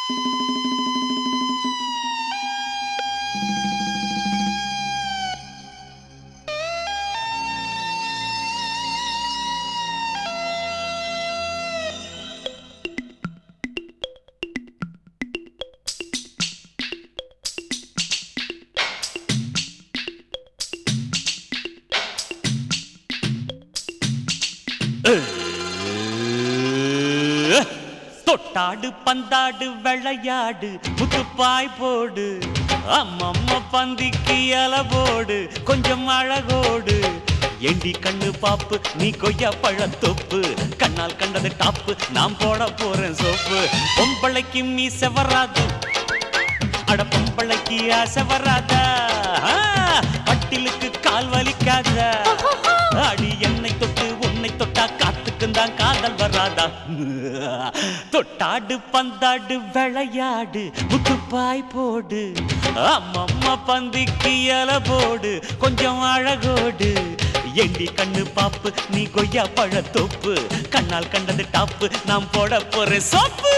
தொட்டாடு பந்தாடு விளையாடு முத்துப்பாய் போடு அம்மம்மா பந்திக்கு இல போடு கொஞ்சம் அழகோடு எண்டி கண்ணு பாப்பு நீ கொய்யா பழத்தொப்பு கண்ணால் கண்டது டாப்பு நான் போட போறேன் சோப்பு பொம்பளைக்கு மீச வராது அட பொம்பளைக்கு ஆசை வராதா ஆ, கட்டிலுக்கு கால் வலிக்காதா அடி என்னை தொட்டு உன்னை தொட்டா காத்துக்கும் தான் காதல் வராதா தொட்டாடு பந்தாடு விளையாடு முத்துப்பாய் போடு அம்மம்மா பந்திக்கு இல போடு கொஞ்சம் அழகோடு எண்டி கண்ணு பாப்பு நீ கொய்யா பழத்தோப்பு கண்ணால் கண்டது டாப்பு நான் போட போறேன் சோப்பு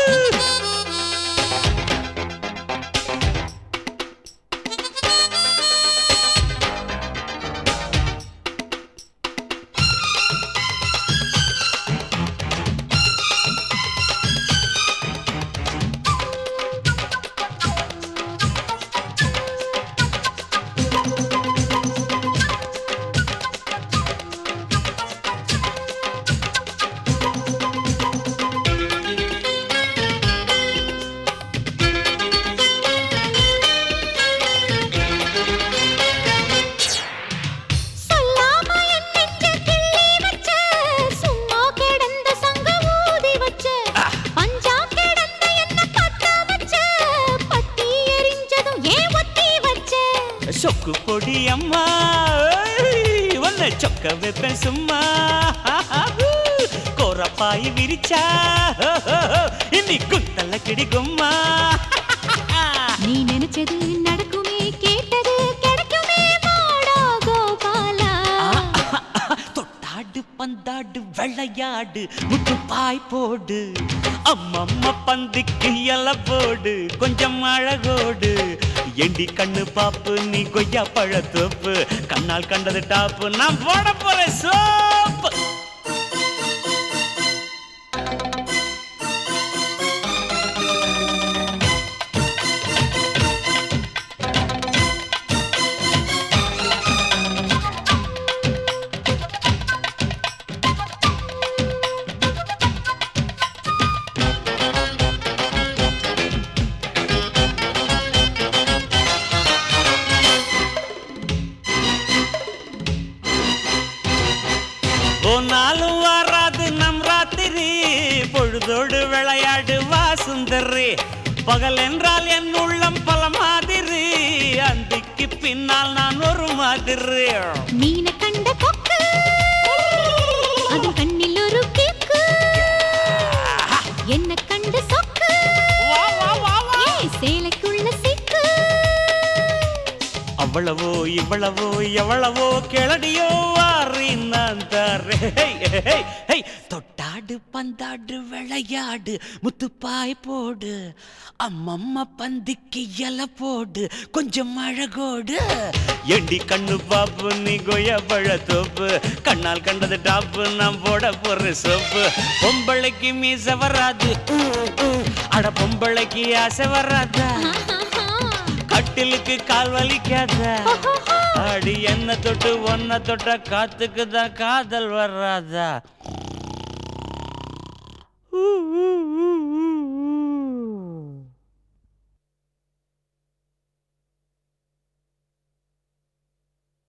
சொல்லாம என் நெஞ்ச கிள்ளி வச்ச, சும்மா கிடந்த சங்க ஊதி வச்ச, பஞ்சா கிடந்த என்ன பத்த வச்ச, பத்தி எரிஞ்சதும் ஏன் ஒத்தி வச்ச? சொக்கு பொடி அம்மா ஏய், உன்னை சொக்க வைப்பேன் சும்மா கோரப்பாய் விரிச்சா இன்னி குத்தல கிடிக்கும்மா நீ நினைச்சது நடக்குமே கேட்டது கிடைக்குமே மாடா கோபாலா தொட்டாடு பந்தாடு விளையாடு முட்டுப்பாய் போடு அம்மம்மா பந்திக்கு இல போடு கொஞ்சம் அழகோடு எண்டி கண்ணு பாப்பு நீ கொய்யா பழத்தோப்பு கண்ணால் கண்டது டாப்பு நான் போட போறேன் சோப்பு போனாலும் வராது நம் ராத்திரி பொழுதோடு விளையாடு வா சுந்தரி பகல் என்றால் என் உள்ளம் பல மாதிரி அந்திக்கு பின்னால் நான் ஒரு மாதிரி மீன கண்ட கொக்கு அது கண்ணில் ஒரு கேக்கு என்ன கண்டு சொக்கு வா வா வா வா ஏன் சேலைக்குள்ள சிக்கு அவ்வளவோ இவ்வளவோ எவ்வளவோ கிளடியோ வாரி நான் தாரே தொட்டாடு பந்தாடு விளையாடு முத்துப்பாய் போடு அம்மம்மா பந்திக்கு இல போடு கொஞ்சம் அழகோடு எண்டி கண்ணு பாப்பு நீ கொய்யா பழத்தோப்பு கண்ணால் கண்டது டாப்பு நான் போட போற சோப்பு பொம்பளைக்கு மீச வராது அட பொம்பளைக்கு ஆசை வராதா கட்டிலுக்கு கால் வலிக்காத அடி என்ன தொட்டு ஒன்ன தொட்ட காத்துக்கு தான் காதல் வராதா